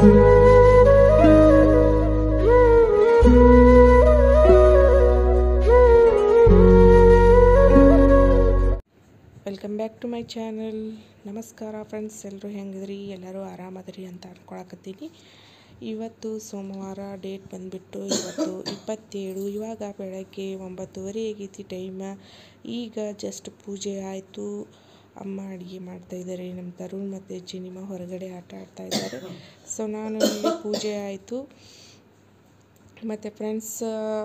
welcome back to my channel ನಮಸ್ಕಾರ friends ಎಲ್ಲರೂ ಹೆಂಗಿದ್ರಿ ಎಲ್ಲರೂ ಆರಾಮದ್ರಿ ಅಂತ ಅನ್ಕೊಳಕತ್ತೀನಿ ಇವತ್ತು ಸೋಮವಾರ ಡೇಟ್ ಬಂದುಬಿಟ್ಟು ಇವತ್ತು ಇಪ್ಪತ್ತೇಳು ಇವಾಗ ಬೆಳಗ್ಗೆ ಒಂಬತ್ತುವರೆ ಆಗೈತಿ ಟೈಮ ಈಗ ಜಸ್ಟ್ ಪೂಜೆ ಆಯಿತು ಅಮ್ಮ ಅಡುಗೆ ಮಾಡ್ತಾಯಿದ್ದಾರೆ ನಮ್ಮ ತರುಣ್ ಮತ್ತು ಚಿನಿಮ ಹೊರಗಡೆ ಆಟ ಆಡ್ತಾ ಇದ್ದಾರೆ ಸೊ ನಾನು ಇಲ್ಲಿ ಪೂಜೆ ಆಯಿತು ಮತ್ತು ಫ್ರೆಂಡ್ಸ್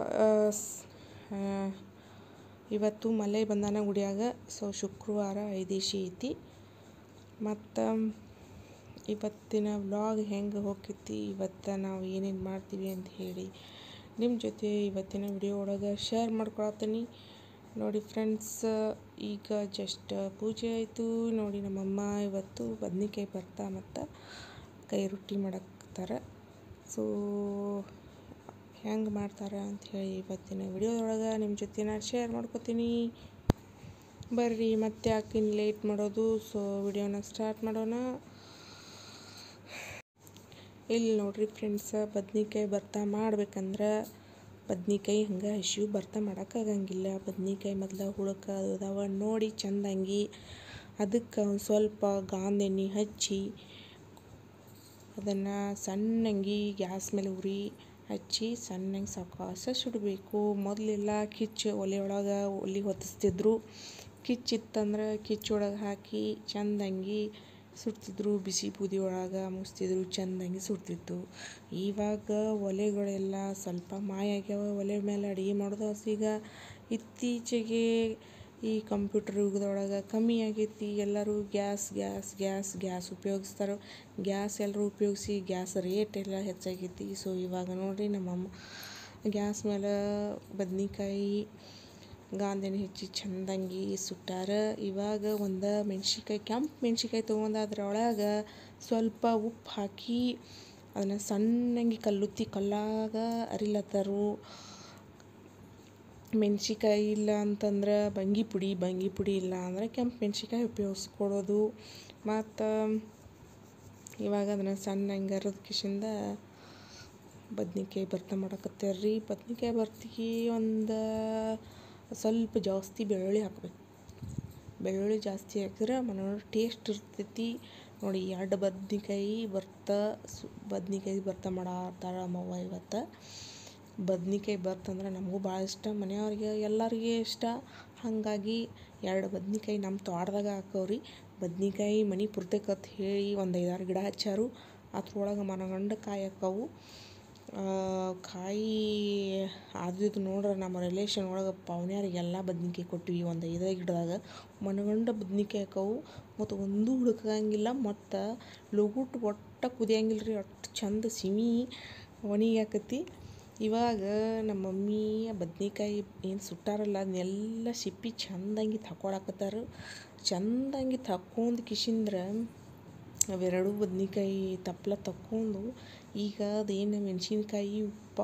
ಇವತ್ತು ಮಲೆ ಬಂದಾನ ಗುಡಿಯಾಗ ಸೊ ಶುಕ್ರವಾರ ಐದೇಶಿ ಐತಿ ಮತ್ತು ಇವತ್ತಿನ ವ್ಲಾಗ್ ಹೆಂಗೆ ಹೋಗ್ತೈತಿ ಇವತ್ತು ನಾವು ಏನೇನು ಮಾಡ್ತೀವಿ ಅಂತ ಹೇಳಿ ನಿಮ್ಮ ಜೊತೆ ಇವತ್ತಿನ ವಿಡಿಯೋ ಒಳಗೆ ಶೇರ್ ಮಾಡ್ಕೊಳತ್ತೀನಿ ನೋಡಿ ಫ್ರೆಂಡ್ಸ್ ಈಗ ಜಸ್ಟ್ ಪೂಜೆ ಆಯಿತು ನೋಡಿ ನಮ್ಮಮ್ಮ ಇವತ್ತು ಬದ್ನಿಕಾಯಿ ಬರ್ತಾ ಮತ್ತು ಕೈ ರೊಟ್ಟಿ ಮಾಡಕ್ತಾರೆ ಸೊ ಹೆಂಗೆ ಮಾಡ್ತಾರೆ ಅಂತ ಹೇಳಿ ಇವತ್ತಿನ ವಿಡಿಯೋದೊಳಗೆ ನಿಮ್ಮ ಜೊತೆ ನಾನು ಶೇರ್ ಮಾಡ್ಕೊತೀನಿ ಬರ್ರಿ ಮತ್ತೆ ಯಾಕಿನ್ ಲೇಟ್ ಮಾಡೋದು ಸೊ ವಿಡಿಯೋನ ಸ್ಟಾರ್ಟ್ ಮಾಡೋಣ ಇಲ್ಲಿ ನೋಡ್ರಿ ಫ್ರೆಂಡ್ಸ ಬದ್ನಿಕಾಯಿ ಭರ್ತಾ ಮಾಡ್ಬೇಕಂದ್ರೆ ಬದ್ನಿಕಾಯಿ ಹಂಗೆ ಹಸಿವು ಭರ್ತಾ ಮಾಡೋಕ್ಕಾಗಂಗಿಲ್ಲ ಬದ್ನಿಕಾಯಿ ಮೊದಲು ಹುಳಕ ಅದು ಅದಾವ ನೋಡಿ ಚಂದಂಗಿ ಅದಕ್ಕೆ ಒಂದು ಸ್ವಲ್ಪ ಗಾಂಧ ಎಣ್ಣೆ ಹಚ್ಚಿ ಅದನ್ನು ಸಣ್ಣಂಗಿ ಗ್ಯಾಸ್ ಮೇಲೆ ಉರಿ ಹಚ್ಚಿ ಸಣ್ಣಗೆ ಸಾವಕಾಶ ಸುಡಬೇಕು ಮೊದಲೆಲ್ಲ ಕಿಚ್ಚು ಒಲೆ ಒಳಗೆ ಒಲೆ ಹೊತ್ತಿಸ್ತಿದ್ರು ಕಿಚ್ಚಿತ್ತಂದ್ರೆ ಕಿಚ್ಚೊಳಗೆ ಹಾಕಿ ಚಂದಂಗಿ ಸುಡ್ತಿದ್ರು ಬಿಸಿ ಬೂದಿ ಒಳಗೆ ಮುಸ್ತಿದ್ರು ಚಂದಂಗಿ ಸುಡ್ತಿತ್ತು ಇವಾಗ ಒಲೆಗಳೆಲ್ಲ ಸ್ವಲ್ಪ ಮಾಯ ಆಗ್ಯಾವ ಒಲೆ ಮೇಲೆ ಅಡುಗೆ ಮಾಡೋದು ಈಗ ಇತ್ತೀಚೆಗೆ ಈ ಕಂಪ್ಯೂಟರ್ ಯುಗದೊಳಗೆ ಕಮ್ಮಿ ಆಗೈತಿ ಎಲ್ಲರೂ ಗ್ಯಾಸ್ ಗ್ಯಾಸ್ ಗ್ಯಾಸ್ ಗ್ಯಾಸ್ ಉಪಯೋಗಿಸ್ತಾರೆ ಗ್ಯಾಸ್ ಎಲ್ಲರೂ ಉಪಯೋಗಿಸಿ ಗ್ಯಾಸ್ ರೇಟ್ ಎಲ್ಲ ಹೆಚ್ಚಾಗೈತಿ ಸೊ ಇವಾಗ ನೋಡಿರಿ ನಮ್ಮಮ್ಮ ಗ್ಯಾಸ್ ಮೇಲೆ ಬದ್ನಿಕಾಯಿ ಗಾಂಧೆಣ್ಣೆ ಹೆಚ್ಚಿ ಚಂದಂಗಿ ಸುಟ್ಟಾರ ಇವಾಗ ಒಂದು ಮೆಣ್ಸಿನ್ಕಾಯಿ ಕೆಂಪು ಮೆಣ್ಸಿನ್ಕಾಯಿ ತೊಗೊಂಡು ಅದ್ರೊಳಗೆ ಸ್ವಲ್ಪ ಉಪ್ಪು ಹಾಕಿ ಅದನ್ನು ಸಣ್ಣಂಗಿ ಕಲ್ಲುತ್ತಿ ಕಲ್ಲಾಗ ಅರಿಲತ್ತಾರು ಮೆಣ್ಸಿನ್ಕಾಯಿ ಇಲ್ಲ ಅಂತಂದ್ರೆ ಬಂಗಿ ಪುಡಿ ಬಂಗಿ ಪುಡಿ ಇಲ್ಲ ಅಂದರೆ ಕೆಂಪು ಮೆಣ್ಸಿನ್ಕಾಯಿ ಉಪಯೋಗಿಸ್ಕೊಡೋದು ಮತ್ತು ಇವಾಗ ಅದನ್ನು ಸಣ್ಣಂಗೆ ಅರಿದ ಕಿಶಿಂದ ಬದ್ನಿಕಾಯಿ ಭರ್ತಾ ಮಾಡಕತ್ತಾರ್ರಿ ಬದ್ನಿಕಾಯಿ ಭರ್ತಿಗೆ ಒಂದು ಸ್ವಲ್ಪ ಜಾಸ್ತಿ ಬೆಳ್ಳುಳ್ಳಿ ಹಾಕ್ಬೇಕು ಬೆಳ್ಳುಳ್ಳಿ ಜಾಸ್ತಿ ಹಾಕಿದ್ರೆ ಮನೋರು ಟೇಸ್ಟ್ ಇರ್ತೈತಿ ನೋಡಿ ಎರಡು ಬದ್ನಿಕಾಯಿ ಭರ್ತಾ ಸು ಬದ್ನಿಕಾಯಿ ಭರ್ತಾ ಮಾಡತ್ತಾರ ನಮ್ಮವ್ವ ಇವತ್ತು ಬದ್ನಿಕಾಯಿ ಭರ್ತಂದ್ರೆ ನಮಗೂ ಭಾಳ ಇಷ್ಟ ಮನೆಯವ್ರಿಗೆ ಎಲ್ಲರಿಗೆ ಇಷ್ಟ ಹಾಗಾಗಿ ಎರಡು ಬದ್ನಿಕಾಯಿ ನಮ್ಮ ತೋಟದಾಗ ಹಾಕವ್ರಿ ಬದ್ನಿಕಾಯಿ ಮನೆ ಪುರ್ತಕತ್ ಹೇಳಿ ಒಂದು ಐದಾರು ಗಿಡ ಹಚ್ಚಾರು ಅದ್ರೊಳಗೆ ಮನಗಂಡು ಕಾಯಿ ಹಾಕವು ಕಾಯಿ ಆದಿದ್ದು ನೋಡ್ರೆ ನಮ್ಮ ರಿಲೇಷನ್ ಒಳಗೆ ಪಾವ್ನ್ಯಾರಿಗೆಲ್ಲ ಬದ್ನಿಕಾಯಿ ಕೊಟ್ಟಿವಿ ಒಂದು ಐದೈದು ಗಿಡದಾಗ ಮನಗಂಡ ಬದ್ನಿಕಾಯಿ ಹಾಕವು ಮತ್ತು ಒಂದೂ ಹುಡುಕಂಗಿಲ್ಲ ಮತ್ತು ಲಗುಟ್ ಒಟ್ಟ ಕುದಿಯಂಗಿಲ್ಲ ರೀ ಅಷ್ಟು ಚಂದ ಸಿಮಿ ಒಣಗ್ಯಾಕತಿ ಇವಾಗ ನಮ್ಮ ಮಮ್ಮಿ ಬದ್ನಿಕಾಯಿ ಏನು ಸುಟ್ಟಾರಲ್ಲ ಅದನ್ನೆಲ್ಲ ಸಿಪ್ಪಿ ಚಂದಂಗಿ ತಕೊಳಕತ್ತಾರ ಚಂದಂಗಿ ತಕ್ಕೊಂದು ಕಿಶಿಂದ್ರೆ ಅವೆರಡು ಬದ್ನಿಕಾಯಿ ತಪ್ಪಲ ತಕ್ಕೊಂಡು ಈಗ ಅದೇನು ಮೆಣಸಿನ್ಕಾಯಿ ಉಪ್ಪ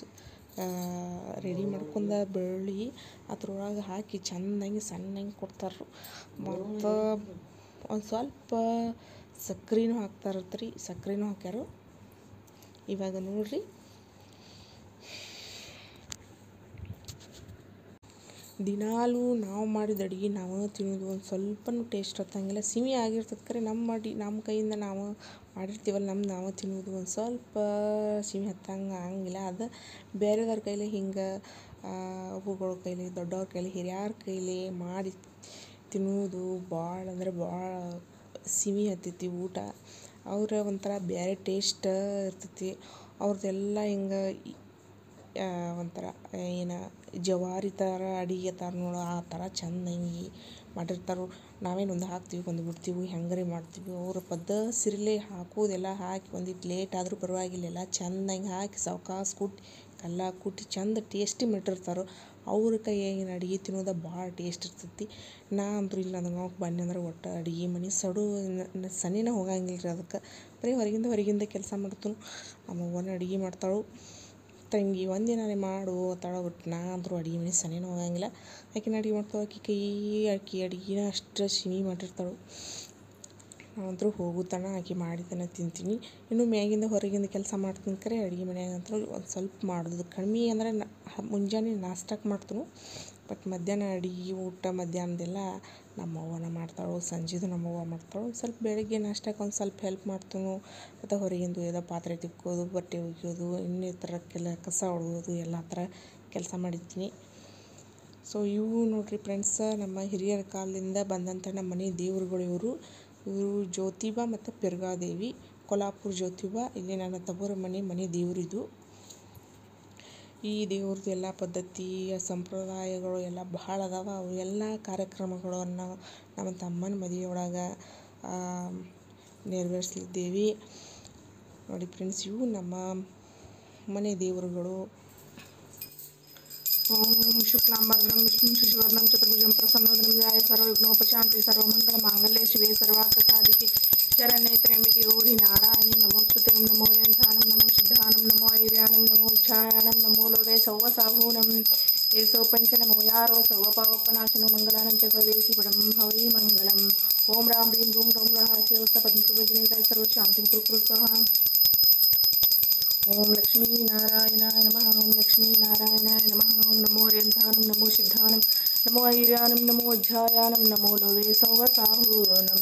ರೆಡಿ ಮಾಡ್ಕೊಂಡ ಬೆಳ್ಳುಳ್ಳಿ ಅದ್ರೊಳಗೆ ಹಾಕಿ ಚಂದಂಗಿ ಸಣ್ಣಂಗೆ ಕೊಡ್ತಾರೆ ಮತ್ತು ಒಂದು ಸ್ವಲ್ಪ ಸಕ್ರೆನೂ ಹಾಕ್ತಾರತ್ರಿ ಸಕ್ರೆನೂ ಹಾಕ್ಯಾರ ಇವಾಗ ನೋಡ್ರಿ ದಿನಾಲೂ ನಾವು ಮಾಡಿದ ಅಡುಗೆ ನಾವು ತಿನ್ನೋದು ಒಂದು ಸ್ವಲ್ಪನೂ ಟೇಸ್ಟ್ ಹತ್ತಂಗಿಲ್ಲ ಸಿಹಿ ಆಗಿರ್ತದೆ ಖರೆ ನಮ್ಮ ಮಾಡಿ ನಮ್ಮ ಕೈಯಿಂದ ನಾವು ಮಾಡಿರ್ತೀವಲ್ಲ ನಮ್ಮ ನಾವು ತಿನ್ನೋದು ಒಂದು ಸ್ವಲ್ಪ ಸಿಹಿ ಹತ್ತಂಗೆ ಆಗಂಗಿಲ್ಲ ಅದು ಬೇರೆದವ್ರ ಕೈಲಿ ಹಿಂಗೆ ಅವ್ವಗಳ ಕೈಲಿ ದೊಡ್ಡವ್ರ ಕೈಲಿ ಹಿರಿಯರ ಕೈಲಿ ಮಾಡಿ ತಿನ್ನೋದು ಭಾಳ ಅಂದ್ರೆ ಭಾಳ ಸಿಹಿ ಹತ್ತೈತಿ ಊಟ ಅವ್ರ ಒಂಥರ ಬೇರೆ ಟೇಸ್ಟ್ ಇರ್ತೈತಿ ಅವ್ರದ್ದೆಲ್ಲ ಹಿಂಗೆ ಒಂಥರ ಏನು ಜವಾರಿ ಥರ ಅಡುಗೆ ಥರ ನೋಡು ಆ ಥರ ಚಂದಂಗಿ ಮಾಡಿರ್ತಾರೆ ನಾವೇನು ಒಂದು ಹಾಕ್ತೀವಿ ಒಂದು ಬಿಡ್ತೀವಿ ಹೆಂಗರೆ ಮಾಡ್ತೀವಿ ಅವ್ರ ಪದ್ದ ಸಿರಿಲೆ ಹಾಕೋದೆಲ್ಲ ಹಾಕಿ ಒಂದಿಟ್ಟು ಲೇಟ್ ಆದರೂ ಪರವಾಗಿಲ್ಲ ಎಲ್ಲ ಚಂದಂಗೆ ಹಾಕಿ ಸಾವ್ಕಾಶ ಕುಟ್ಟಿ ಕಲ್ಲಾಗ ಕುಟ್ಟಿ ಚಂದ ಟೇಸ್ಟಿ ಮಾಡಿರ್ತಾರೆ ಅವ್ರ ಕೈಯಾಗಿನ ಅಡುಗೆ ತಿನ್ನೋದು ಭಾಳ ಟೇಸ್ಟ್ ಇರ್ತೈತಿ ನಾ ಅಂತೂ ಇಲ್ಲ ನಂಗೆ ಬನ್ನಿ ಅಂದ್ರೆ ಒಟ್ಟು ಅಡುಗೆ ಮನೆ ಸಡು ಸನಿನ ಹೋಗಂಗಿಲ್ಲ ರೀ ಅದಕ್ಕೆ ಬರೀ ಹೊರಗಿಂದ ಹೊರಗಿಂದ ಕೆಲಸ ಮಾಡ್ತನು ನಮ್ಮವ್ವನ ಅಡುಗೆ ಮಾಡ್ತಾಳು ತಂಗಿ ಒಂದಿನಾರೆ ಮಾಡು ಅತ್ತಾಳ ಒಟ್ಟು ನಾ ಅಂತೂ ಅಡುಗೆ ಮನೆ ಸನಿನೂ ಹೋಗಂಗಿಲ್ಲ ಆಕಿನ ಅಡುಗೆ ಮಾಡ್ತಾಳೆ ಆಕಿ ಕೈ ಆಕಿ ಅಡುಗೆನ ಅಷ್ಟು ಸಿಹಿ ಮಾಡಿರ್ತಾಳೆ ನಾವಂತರೂ ಹೋಗುತ್ತಾನ ಆಕೆ ಮಾಡಿದ್ದನ್ನು ತಿಂತೀನಿ ಇನ್ನು ಮ್ಯಾಗಿಂದ ಹೊರಗಿಂದ ಕೆಲಸ ಮಾಡ್ತೀನಿ ಕರೆ ಅಡುಗೆ ಮನ್ಯಾಗಂತೂ ಒಂದು ಸ್ವಲ್ಪ ಮಾಡೋದು ಕಡಿಮೆ ಅಂದರೆ ನ ಮುಂಜಾನೆ ನಾಷ್ಟಕ್ಕೆ ಮಾಡ್ತೀನಿ ಬಟ್ ಮಧ್ಯಾಹ್ನ ಅಡುಗೆ ಊಟ ಮಧ್ಯಾಹ್ನದೆಲ್ಲ ನಮ್ಮವ್ವನ ಮಾಡ್ತಾಳೆ ಸಂಜೆದು ನಮ್ಮವ್ವ ಮಾಡ್ತಾಳೆ ಸ್ವಲ್ಪ ಬೆಳಗ್ಗೆ ನಾಷ್ಟಕ್ಕೆ ಒಂದು ಸ್ವಲ್ಪ ಹೆಲ್ಪ್ ಮಾಡ್ತೀನಿ ಮತ್ತು ಹೊರಗಿಂದು ಏನೋ ಪಾತ್ರೆ ತಿಕ್ಕೋದು ಬಟ್ಟೆ ಒಗೆಯೋದು ಇನ್ನಿತರಕ್ಕೆಲ್ಲ ಕಸ ಹೊಡ್ಯೋದು ಎಲ್ಲ ಥರ ಕೆಲಸ ಮಾಡಿರ್ತೀನಿ ಸೊ ಇವು ನೋಡಿರಿ ಫ್ರೆಂಡ್ಸ ನಮ್ಮ ಹಿರಿಯರ ಕಾಲದಿಂದ ಬಂದಂಥ ನಮ್ಮ ಮನೆ ದೇವ್ರುಗಳು ಇವರು ಇವರು ಜ್ಯೋತಿಬಾ ಮತ್ತು ಪೆರ್ಗಾದೇವಿ ಕೊಲ್ಹಾಪುರ ಜ್ಯೋತಿಬಾ ಇಲ್ಲಿ ನನ್ನ ತವರ ಮನೆ ಮನೆ ದೇವರಿದು ಈ ದೇವ್ರದ್ದು ಎಲ್ಲ ಪದ್ಧತಿ ಸಂಪ್ರದಾಯಗಳು ಎಲ್ಲ ಭಾಳ ಅದಾವ ಅವು ಎಲ್ಲ ಕಾರ್ಯಕ್ರಮಗಳನ್ನು ನಮ್ಮ ತಮ್ಮನ ಮದುವೆ ಒಳಗೆ ನೆರವೇರಿಸಲಿದ್ದೇವೆ ನೋಡಿ ಫ್ರೆಂಡ್ಸ್ ಇವು ನಮ್ಮ ಮನೆ ದೇವರುಗಳು ಓಂ ಶುಕ್ಲಾಂಬರಧರಂ ವಿಷ್ಣು ಶಶಿವರ್ಣಂ ಚತುರ್ಭುಜಂ ಪ್ರಸನ್ನವದನಂ ಧ್ಯಾಯ ಸರ್ವವಿಘ್ನೋಪಶಾಂತಿ ಸರ್ವಮಂಗಳ ಮಾಂಗಲ್ಯ ಶಿವೆ ಸರ್ವಾರ್ಥ ಸಾಧಿಕೆ ಶರಣ್ಯೆ ತ್ರ್ಯಂಬಕೆ ಗೌರಿ ನಾರಾಯಣಿ ನಮೋಸ್ತುತೆ ಓಂ ನಮೋ ರ್ಯಂಥಾನಂ ನಮೋ ಶುದ್ಧಾನಂ ನಮೋ ಐರ್ಯಾನಂ ನಮೋ ಉಜ್ಜಾಯನಂ ನಮೋ ಲೋದೆ ಸೌವಸಾಹೂನಂ ಏಸೋ ಪಂಚ ನಮೋ ಯಾರೋ ಸರ್ವಪಾವಪನಾಶನೋ ಮಂಗಲಾನಂ ಚ ಸರ್ವೇಸಿ ಪಡಂ ಭವೈ ಮಂಗಲಂ ಓಂ ರಾಂ ರೀಂ ರೂಂ ರೌಂ ರಹಸ್ಯ ಪದ್ಮಪ್ರಭಜನೇಂದ್ರ ಸರ್ವಶಾಂತಿಂ ಕುರು ಕುರು ಸಹ ಓಂ ಲಕ್ಷ್ಮೀನಾರಾಯಣಾಯ ನಮಃ ಓಂ ಲಕ್ಷ್ಮೀನಾರಾಯಣಾಯ ನಮಃ ಓಂ ನಮೋ ರ್ಯಂಥಾನಂ ನಮೋ ಸಿದ್ಧಾನಂ ನಮೋ ಐರ್ಯಾನಂ ನಮೋ ಅಜ್ಜಾಯಾನಂ ನಮೋ ಲೋವೆ ಸೌವಸಾಹೂನಂ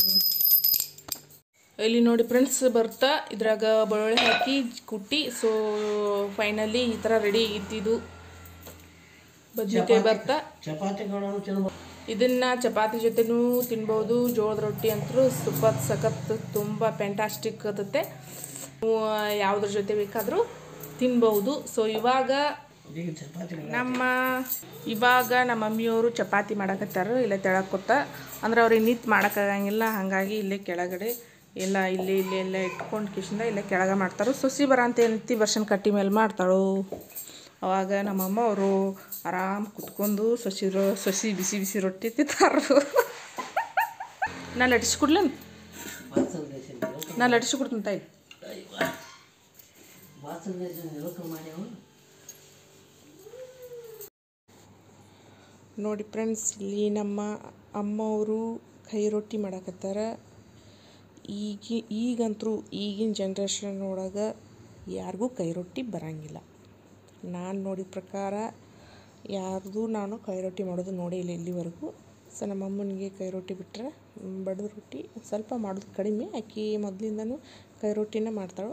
ಇಲ್ಲಿ ನೋಡಿ ಫ್ರೆಂಡ್ಸ್ ಬರ್ತಾ ಇದ್ರಾಗ ಬೆಳ್ಳುಳ್ಳಿ ಹಾಕಿ ಕುಟ್ಟಿ ಸೊ ಫೈನಲಿ ಈ ಥರ ರೆಡಿ ಇದ್ದಿದ್ದು ಬದ್ನಿಕಾಯಿ ಬರ್ತಾ ಚಪಾತಿಗಳನ್ನು ತಿನ್ಬೋದು ಇದನ್ನ ಚಪಾತಿ ಜೊತೆನೂ ತಿನ್ಬೋದು ಜೋಳದ ರೊಟ್ಟಿ ಅಂತೂ ಸೂಪರ್ ಸಖತ್ ತುಂಬ ಫ್ಯಾಂಟಾಸ್ಟಿಕ್ ಇರುತ್ತೆ ಯಾವುದ್ರ ಜೊತೆ ಬೇಕಾದರೂ ತಿನ್ಬೋದು ಸೊ ಇವಾಗ ಈಗ ಚಪಾತಿಗಳು ನಮ್ಮ ಇವಾಗ ನಮ್ಮ ಮಮ್ಮಿಯವರು ಚಪಾತಿ ಮಾಡಕತ್ತಾರ ಇಲ್ಲೇ ತೆಳಕೊತ್ತ ಅಂದ್ರೆ ಅವ್ರಿಗೆ ನಿಂತು ಮಾಡೋಕ್ಕಾಗಂಗಿಲ್ಲ ಹಾಗಾಗಿ ಇಲ್ಲೇ ಕೆಳಗಡೆ ಎಲ್ಲ ಇಲ್ಲೇ ಇಲ್ಲೇ ಎಲ್ಲ ಇಟ್ಕೊಂಡು ಕಿಶಿಂದ ಇಲ್ಲೇ ಕೆಳಗೆ ಮಾಡ್ತಾರೆ ಸೊಸಿ ಬರ ಅಂತ ಏನೈತಿ ವರ್ಷನ್ ಕಟ್ಟಿ ಮೇಲೆ ಮಾಡ್ತಾಳು ಅವಾಗ ನಮ್ಮಮ್ಮ ಅವರು ಆರಾಮ್ ಕುತ್ಕೊಂಡು ಸೊಸಿ ರೊ ಸೊಸಿ ಬಿಸಿ ಬಿಸಿ ರೊಟ್ಟಿ ತಿಂತಾರು ನಾ ಲಟ್ಸ್ಕೊಡ್ಲೇನು ಬಾಸನ ದೇಶ ನಿರೋಕ ನಾ ಲಟ್ಸ್ಕೊಡ್ತೀನಿ ತಾಯಿ ಬಾಸನ ದೇಶ ನಿರೋಕ ಮಾಡ್ಯಾವ ನೋಡಿ ಫ್ರೆಂಡ್ಸ್ ಇಲ್ಲಿ ನಮ್ಮ ಅಮ್ಮವರು ಕೈ ರೊಟ್ಟಿ ಮಾಡಕತ್ತಾರ ಈಗ ಈಗಂತರೂ ಈಗಿನ ಜನ್ರೇಷನ್ ಒಳಗೆ ಯಾರಿಗೂ ಕೈ ರೊಟ್ಟಿ ಬರಂಗಿಲ್ಲ ನಾನು ನೋಡಿದ ಪ್ರಕಾರ ಯಾರ್ದು ನಾನು ಕೈ ರೊಟ್ಟಿ ಮಾಡೋದು ನೋಡಿಲ್ಲ ಇಲ್ಲಿವರೆಗೂ ಸೊ ನಮ್ಮ ಅಮ್ಮನಿಗೆ ಕೈ ರೊಟ್ಟಿ ಬಿಟ್ಟರೆ ಬಡದ ರೊಟ್ಟಿ ಸ್ವಲ್ಪ ಮಾಡೋದು ಕಡಿಮೆ ಆಕಿ ಮೊದಲಿಂದನೂ ಕೈ ರೊಟ್ಟಿನೇ ಮಾಡ್ತಾಳು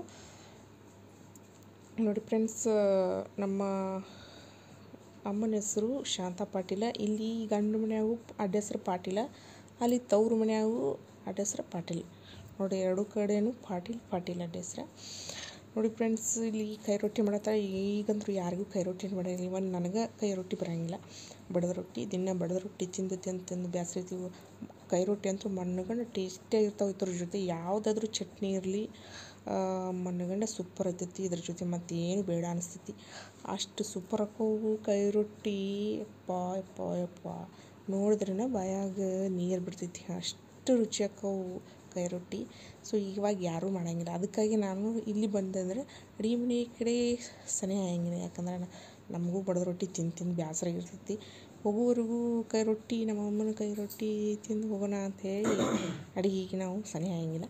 ನೋಡಿ ಫ್ರೆಂಡ್ಸ್ ನಮ್ಮ ಅಮ್ಮನ ಹೆಸರು ಶಾಂತ ಪಾಟೀಲ ಇಲ್ಲಿ ಗಂಡು ಮನ್ಯಾಗೂ ಅಡ್ಡ ಹೆಸ್ರು ಪಾಟೀಲ ಅಲ್ಲಿ ತವ್ರ ಮನ್ಯಾಗೂ ಅಡ್ಡ ಹೆಸ್ರು ಪಾಟೀಲ್ ನೋಡಿ ಎರಡು ಕಡೆನೂ ಪಾಟೀಲ್ ಪಾಟೀಲ್ ಅಡ್ಡ ಹೆಸ್ರು ನೋಡಿ ಫ್ರೆಂಡ್ಸ್ ಇಲ್ಲಿ ಕೈ ರೊಟ್ಟಿ ಮಾಡತ್ತಾರೆ ಈಗಂತೂ ಯಾರಿಗೂ ಕೈ ರೊಟ್ಟಿ ಮಾಡಂಗಿಲ್ಲ ಇವನ್ ನನಗೆ ಕೈ ರೊಟ್ಟಿ ಬರೋಂಗಿಲ್ಲ ಬಡದ ರೊಟ್ಟಿ ದಿನ ಬಡದ ರೊಟ್ಟಿ ತಿಂದು ತಿಂದು ತಿಂದು ಬೇಸರಿತೀವಿ ಕೈ ರೊಟ್ಟಿ ಅಂತೂ ಮಣ್ಣಗಂಡ ಟೇಸ್ಟಿಯಾಗಿರ್ತಾವೆ ಇದ್ರ ಜೊತೆ ಯಾವುದಾದ್ರೂ ಚಟ್ನಿ ಇರಲಿ ಮಣ್ಣಗಂಡ ಸೂಪರ್ ಇರ್ತೈತಿ ಇದ್ರ ಜೊತೆ ಮತ್ತೇನು ಬೇಡ ಅನಿಸ್ತೈತಿ ಅಷ್ಟು ಸೂಪರ್ ಹಾಕೋವು ಕೈ ರೊಟ್ಟಿ ಯಪ್ಪ ಯಪ್ಪ ಯಪ್ಪ ನೋಡಿದ್ರನ ಬಾಯಾಗ ನೀರು ಬಿಡ್ತೈತಿ ಅಷ್ಟು ರುಚಿ ಹಾಕವು ಕೈ ರೊಟ್ಟಿ ಸೊ ಇವಾಗ ಯಾರೂ ಮಾಡಂಗಿಲ್ಲ ಅದಕ್ಕಾಗಿ ನಾನು ಇಲ್ಲಿ ಬಂದಂದ್ರೆ ಅಡುಗೆ ಮನೆ ಕಡೆ ಸನೇ ಆಗಂಗಿಲ್ಲ ಯಾಕಂದ್ರೆ ನ- ನಮಗೂ ಬಡದ ರೊಟ್ಟಿ ತಿಂದು ತಿಂದು ಬೇಸರಾಗಿರ್ತೈತಿ ಹೋಗುವವರೆಗೂ ಕೈ ರೊಟ್ಟಿ ನಮ್ಮ ಅಮ್ಮನ ಕೈ ರೊಟ್ಟಿ ತಿಂದು ಹೋಗೋಣ ಅಂತ ಹೇಳಿ ಅಡುಗೆಗೆ ನಾವು ಸನೇ ಆಗಂಗಿಲ್ಲ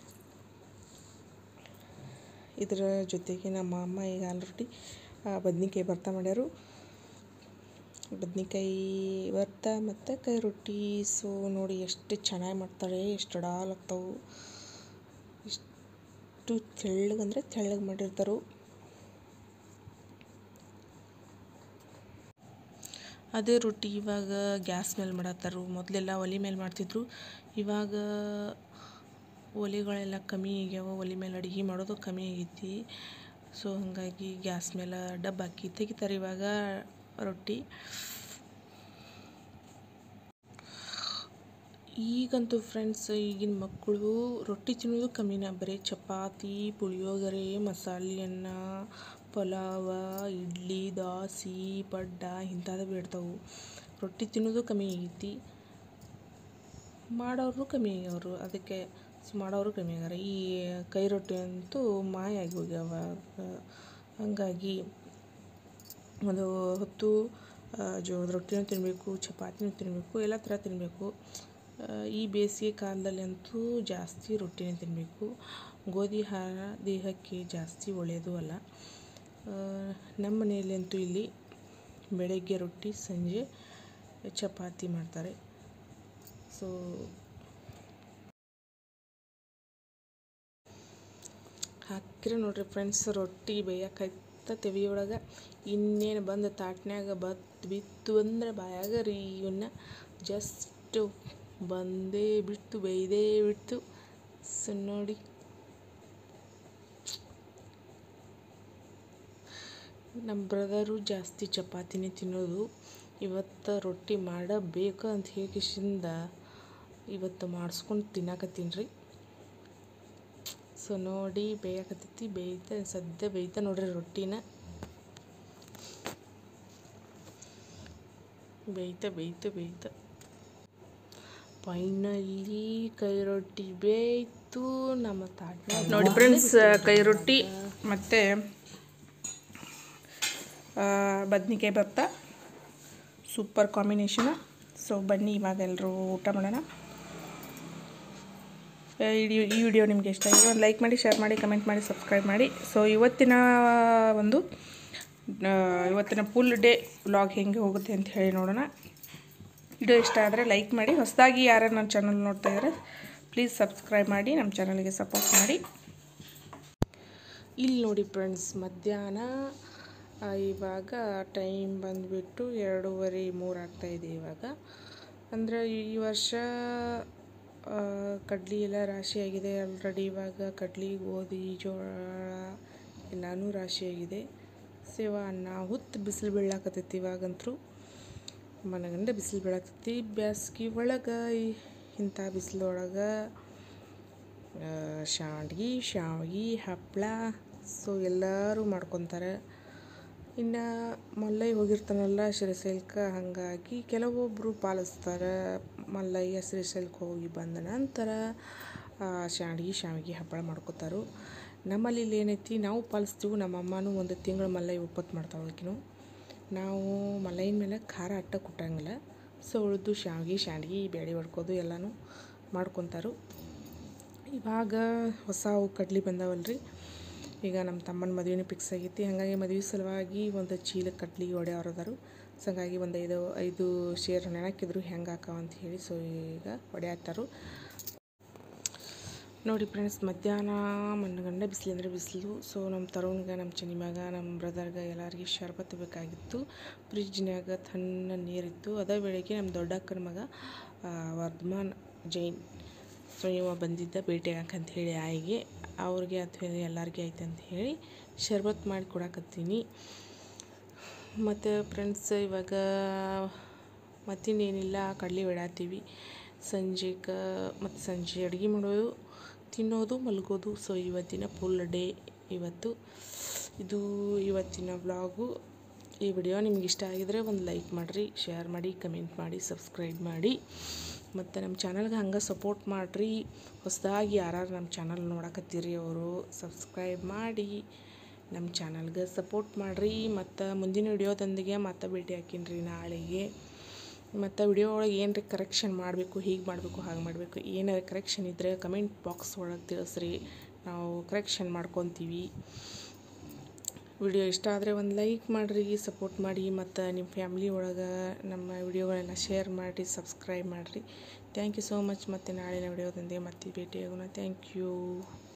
ಇದರ ಜೊತೆಗೆ ನಮ್ಮ ಅಮ್ಮ ಈಗ ಆಲ್ರೆಡಿ ಬದ್ನಿಕಾಯಿ ಭರ್ತಾ ಮಾಡ್ಯಾರು ಬದ್ನಿಕಾಯಿ ಭರ್ತಾ ಮತ್ತು ಕೈ ರೊಟ್ಟಿ ಸೊ ನೋಡಿ ಎಷ್ಟು ಚೆನ್ನಾಗಿ ಮಾಡ್ತಾಳೆ ಎಷ್ಟು ಅಡಾಲಾಗ್ತಾವು ಎಷ್ಟು ತೆಳ್ಳಗಂದ್ರೆ ತೆಳ್ಳಗೆ ಮಾಡಿರ್ತಾರೆ ಅದೇ ರೊಟ್ಟಿ ಇವಾಗ ಗ್ಯಾಸ್ ಮೇಲೆ ಮಾಡತ್ತಾರು ಮೊದಲೆಲ್ಲ ಒಲೆ ಮೇಲೆ ಮಾಡ್ತಿದ್ರು ಇವಾಗ ಒಲೆಗಳೆಲ್ಲ ಕಮ್ಮಿ ಆಗ್ಯಾವ ಒಲೆ ಮೇಲೆ ಅಡುಗೆ ಮಾಡೋದು ಕಮ್ಮಿ ಆಗೈತಿ ಸೊ ಹಾಗಾಗಿ ಗ್ಯಾಸ್ ಮೇಲೆ ಡಬ್ಬ ಹಾಕಿ ತೆಗಿತಾರೆ ಇವಾಗ ರೊಟ್ಟಿ ಈಗಂತೂ ಫ್ರೆಂಡ್ಸ್ ಈಗಿನ ಮಕ್ಕಳು ರೊಟ್ಟಿ ತಿನ್ನೋದು ಕಮ್ಮಿನ ಬರೀ ಚಪಾತಿ ಪುಳಿಯೋಗರೆ ಮಸಾಲೆ ಅನ್ನ ಪಲಾವ ಇಡ್ಲಿ ದೋಸೆ ಪಡ್ಡ ಇಂಥದ್ದು ಬೇಡ್ತಾವು ರೊಟ್ಟಿ ತಿನ್ನೋದು ಕಮ್ಮಿ ಆಗೈತಿ ಮಾಡೋರು ಕಮ್ಮಿ ಆಗ್ಯವರು ಅದಕ್ಕೆ ಸ್ ಮಾಡೋರು ಕಮ್ಮಿ ಆಗ್ಯಾರ ಈ ಕೈ ರೊಟ್ಟಿ ಅಂತೂ ಮಾಯ ಆಗಿ ಹೋಗ್ಯಾವ ಹಾಗಾಗಿ ಒಂದು ಹೊತ್ತು ಆ, ಜೋಳದ ರೊಟ್ಟಿನೂ ತಿನ್ನಬೇಕು ಚಪಾತಿನೂ ತಿನ್ನಬೇಕು ಎಲ್ಲ ಥರ ತಿನ್ನಬೇಕು ಆ, ಈ ಬೇಸಿಗೆ ಕಾಲದಲ್ಲಿ ಅಂತೂ ಜಾಸ್ತಿ ರೊಟ್ಟಿನೇ ತಿನ್ನಬೇಕು ಗೋಧಿ ಆಹಾರ ದೇಹಕ್ಕೆ ಜಾಸ್ತಿ ಒಳ್ಳೆಯದು ಅಲ್ಲ ಆ, ನಮ್ಮ ಮನೆಯಲ್ಲಿ ಅಂತೂ ಇಲ್ಲಿ ಬೆಳಗ್ಗೆ ರೊಟ್ಟಿ ಸಂಜೆ ಚಪಾತಿ ಮಾಡ್ತಾರೆ ಸೊ ಹಾಕಿರ ನೋಡ್ರಿ ಫ್ರೆಂಡ್ಸ್ ರೊಟ್ಟಿ ಬೇಯಕೈತ ತೆವಿಯೊಳಗೆ ಇನ್ನೇನು ಬಂದು ತಾಟ್ನ್ಯಾಗ ಬತ್ ಬಿತ್ತು ಅಂದ್ರೆ ಬಾಯಾಗ ರೀ ಇವನ್ನ ಜಸ್ಟ್ ಬಂದೇ ಬಿಟ್ಟು ಬೇಯ್ದೇ ಬಿಟ್ಟು ಸೊ ನೋಡಿ ನಮ್ಮ ಬ್ರದರು ಜಾಸ್ತಿ ಚಪಾತಿನೇ ತಿನ್ನೋದು ಇವತ್ತು ರೊಟ್ಟಿ ಮಾಡಬೇಕು ಅಂತ ಹೇಳಿಕಿಶಿಂದ ಇವತ್ತು ಮಾಡಿಸ್ಕೊಂಡು ತಿನ್ನಾಕತ್ತೀನಿ ರೀ ಸೊ ನೋಡಿ ಬೇಯಕತ್ತೈತಿ ಬೇಯ್ತ ಸದ್ಯ ಬೇಯ್ತ ನೋಡ್ರಿ ರೊಟ್ಟಿನ ಬೇಯ್ತ ಬೇಯ್ತ ಬೇಯ್ತ ಫೈನಲಿ ಕೈ ರೊಟ್ಟಿ ಬೇಯ್ತು ನಮ್ಮ ತಾಟ್ನ್ಯಾಗ ನೋಡಿ ಫ್ರೆಂಡ್ಸ್ ಕೈ ರೊಟ್ಟಿ ಮತ್ತು ಬದ್ನಿಕಾಯಿ ಭತ್ತ ಸೂಪರ್ ಕಾಂಬಿನೇಷನ್ ಸೊ ಬನ್ನಿ ಇವಾಗ ಎಲ್ಲರೂ ಊಟ ಮಾಡೋಣ ಆ, ಈ ವಿಡಿಯೋ ಈ ವಿಡಿಯೋ ನಿಮಗೆ ಇಷ್ಟ ಆಗಿದೆ ಒಂದು ಲೈಕ್ ಮಾಡಿ ಶೇರ್ ಮಾಡಿ ಕಮೆಂಟ್ ಮಾಡಿ ಸಬ್ಸ್ಕ್ರೈಬ್ ಮಾಡಿ ಸೊ ಇವತ್ತಿನ ಒಂದು ಆ, ಇವತ್ತಿನ ಫುಲ್ ಡೇ ವ್ಲಾಗ್ ಹೆಂಗೆ ಹೋಗುತ್ತೆ ಅಂತ ಹೇಳಿ ನೋಡೋಣ ವಿಡಿಯೋ ಇಷ್ಟ ಆದರೆ ಲೈಕ್ ಮಾಡಿ ಹೊಸದಾಗಿ ಯಾರು ನನ್ನ ಚಾನಲ್ ನೋಡ್ತಾ ಇದ್ದಾರೆ ಪ್ಲೀಸ್ ಸಬ್ಸ್ಕ್ರೈಬ್ ಮಾಡಿ ನಮ್ಮ ಚಾನಲ್ಗೆ ಸಪೋರ್ಟ್ ಮಾಡಿ ಇಲ್ಲಿ ನೋಡಿ ಫ್ರೆಂಡ್ಸ್ ಮಧ್ಯಾಹ್ನ ಆ, ಇವಾಗ ಟೈಮ್ ಬಂದುಬಿಟ್ಟು ಎರಡೂವರೆ ಮೂರು ಆಗ್ತಾಯಿದೆ ಇವಾಗ ಅಂದರೆ ಈ ವರ್ಷ ಆ, ಕಡ್ಲಿ ಎಲ್ಲ ರಾಶಿಯಾಗಿದೆ ಆಲ್ರೆಡಿ ಇವಾಗ ಕಡ್ಲಿ ಗೋಧಿ ಜೋಳ ಎಲ್ಲನೂ ರಾಶಿಯಾಗಿದೆ ಸೇವ ಅನ್ನ ಹುತ್ತು ಬಿಸಿಲು ಬೀಳಾಕತ್ತೈತಿ ಇವಾಗಂತೂ ಮನಗಂಡ ಬಿಸಿಲು ಬೀಳಾಕತ್ತೈತಿ ಬ್ಯಾಸ್ಗಿ ಒಳಗೆ ಇಂಥ ಬಿಸಿಲೊಳಗೆ ಶಾಂಡ್ಗಿ ಶಾವ್ಗಿ ಹಪ್ಪಳ ಸೊ ಎಲ್ಲರೂ ಮಾಡ್ಕೊತಾರೆ ಇನ್ನು ಮಲ್ಲೈ ಹೋಗಿರ್ತಾನಲ್ಲ ಶ್ರೀಶೈಲಕ್ಕೆ ಹಾಗಾಗಿ ಕೆಲವೊಬ್ಬರು ಪಾಲಿಸ್ತಾರೆ ಮಲ್ಲಯ್ಯ ಶ್ರೀಶೈಲಕ್ಕೆ ಹೋಗಿ ಬಂದ ನಂತರ ಶಾಂಡ್ಗಿ ಶಾವಿಗೆ ಹಪ್ಪಳ ಮಾಡ್ಕೋತಾರೆ ನಮ್ಮಲ್ಲಿ ಇಲ್ಲಿ ಏನೈತಿ ನಾವು ಪಾಲಿಸ್ತೀವಿ ನಮ್ಮ ಅಮ್ಮನೂ ಒಂದು ತಿಂಗಳು ಮಲ್ಲೈ ಒಪ್ಪತ್ತು ಮಾಡ್ತಾಳೆ ಆಕಿನು ನಾವು ಮಲ್ಲೈನ ಮೇಲೆ ಖಾರ ಅಟ್ಟ ಕುಟ್ಟಂಗಿಲ್ಲ ಸೊ ಉಳಿದು ಶಾವಿಗೆ ಶಾಂಡ್ಗಿ ಬೇಳೆ ಹೊಡ್ಕೋದು ಎಲ್ಲನೂ ಮಾಡ್ಕೊತಾರು ಇವಾಗ ಹೊಸ ಅವು ಕಡ್ಲಿ ಬಂದಾವಲ್ರಿ ಈಗ ನಮ್ಮ ತಮ್ಮನ ಮದುವೆನೂ ಫಿಕ್ಸ್ ಆಗೈತಿ ಹಾಗಾಗಿ ಮದುವೆ ಸಲುವಾಗಿ ಒಂದು ಚೀಲ ಕಡ್ಲಿ ಹೊಡೆಯವ್ರು ಅದಾರು ಸೊ ಹಾಗಾಗಿ ಒಂದು ಐದು ಐದು ಶೇರ್ ನೆನಕಿದ್ರು ಹೆಂಗೆ ಹಾಕಾವ ಅಂತ ಹೇಳಿ ಸೊ ಈಗ ಹೊಡೆಯತ್ತಾರು ನೋಡಿ ಫ್ರೆಂಡ್ಸ್ ಮಧ್ಯಾಹ್ನ ಮಣ್ಣಗಂಡ ಬಿಸಿಲು ಅಂದರೆ ಬಿಸಿಲು ಸೊ ನಮ್ಮ ತರುಣ್ಗೆ ನಮ್ಮ ಚನಿಮ್ಯಾಗ ನಮ್ಮ ಬ್ರದರ್ಗೆ ಎಲ್ಲರಿಗೆ ಶರ್ಬತ್ ಬೇಕಾಗಿತ್ತು ಫ್ರಿಜ್ನ್ಯಾಗ ತಣ್ಣ ನೀರಿತ್ತು ಅದೇ ವೇಳೆಗೆ ನಮ್ಮ ದೊಡ್ಡಕ್ಕನ ಮಗ ಆ, ವರ್ಧಮಾನ್ ಜೈನ್ ಸೊ ಇವ ಬಂದಿದ್ದ ಭೇಟಿಯಾಗಕ್ಕೆ ಅಂತ ಹೇಳಿ ಆಯಿಗೆ ಅವ್ರಿಗೆ ಅಥವಾ ಎಲ್ಲರಿಗೆ ಐತೆ ಅಂತ ಹೇಳಿ ಶರ್ಬತ್ ಮಾಡಿ ಕೊಡಕತ್ತೀನಿ ಮತ್ತು ಫ್ರೆಂಡ್ಸ್ ಇವಾಗ ಮತ್ತಿನ್ನೇನಿಲ್ಲ ಕಡಲೆ ಬಿಡಾತೀವಿ ಸಂಜೆಗೆ ಮತ್ತು ಸಂಜೆ ಅಡುಗೆ ಮಾಡೋದು ತಿನ್ನೋದು ಮಲಗೋದು ಸೊ ಇವತ್ತಿನ ಫುಲ್ ಡೇ ಇವತ್ತು ಇದು ಇವತ್ತಿನ ವ್ಲಾಗು ಈ ವಿಡಿಯೋ ನಿಮ್ಗೆ ಇಷ್ಟ ಆಗಿದ್ರೆ ಒಂದು ಲೈಕ್ ಮಾಡಿರಿ ಶೇರ್ ಮಾಡಿ ಕಮೆಂಟ್ ಮಾಡಿ ಸಬ್ಸ್ಕ್ರೈಬ್ ಮಾಡಿ ಮತ್ತು ನಮ್ಮ ಚಾನಲ್ಗೆ ಹಂಗೆ ಸಪೋರ್ಟ್ ಮಾಡಿರಿ ಹೊಸದಾಗಿ ಯಾರು ನಮ್ಮ ಚಾನಲ್ ನೋಡಕತ್ತೀರಿ ಅವರು ಸಬ್ಸ್ಕ್ರೈಬ್ ಮಾಡಿ ನಮ್ಮ ಚಾನಲ್ಗೆ ಸಪೋರ್ಟ್ ಮಾಡಿರಿ ಮತ್ತು ಮುಂದಿನ ವಿಡಿಯೋದೊಂದಿಗೆ ಮತ್ತೆ ಭೇಟಿ ಹಾಕೀನಿ ನಾಳೆಗೆ ಮತ್ತು ವಿಡಿಯೋ ಒಳಗೆ ಏನರ ಕರೆಕ್ಷನ್ ಮಾಡಬೇಕು ಹೀಗೆ ಮಾಡಬೇಕು ಹಾಗೆ ಮಾಡಬೇಕು ಏನಾರ ಕರೆಕ್ಷನ್ ಇದ್ದರೆ ಕಮೆಂಟ್ ಬಾಕ್ಸ್ ಒಳಗೆ ತಿಳಿಸ್ರಿ ನಾವು ಕರೆಕ್ಷನ್ ಮಾಡ್ಕೊತೀವಿ ವಿಡಿಯೋ ಇಷ್ಟ ಆದರೆ ಒಂದು ಲೈಕ್ ಮಾಡಿರಿ ಸಪೋರ್ಟ್ ಮಾಡಿ ಮತ್ತು ನಿಮ್ಮ ಫ್ಯಾಮ್ಲಿ ಒಳಗೆ ನಮ್ಮ ವಿಡಿಯೋಗಳನ್ನ ಶೇರ್ ಮಾಡಿರಿ ಸಬ್ಸ್ಕ್ರೈಬ್ ಮಾಡಿರಿ ಥ್ಯಾಂಕ್ ಯು ಸೋ ಮಚ್ ಮತ್ತು ನಾಳಿನ ವಿಡಿಯೋದೊಂದಿಗೆ ಮತ್ತೆ ಭೇಟಿ ಆಗೋಣ ಥ್ಯಾಂಕ್ ಯು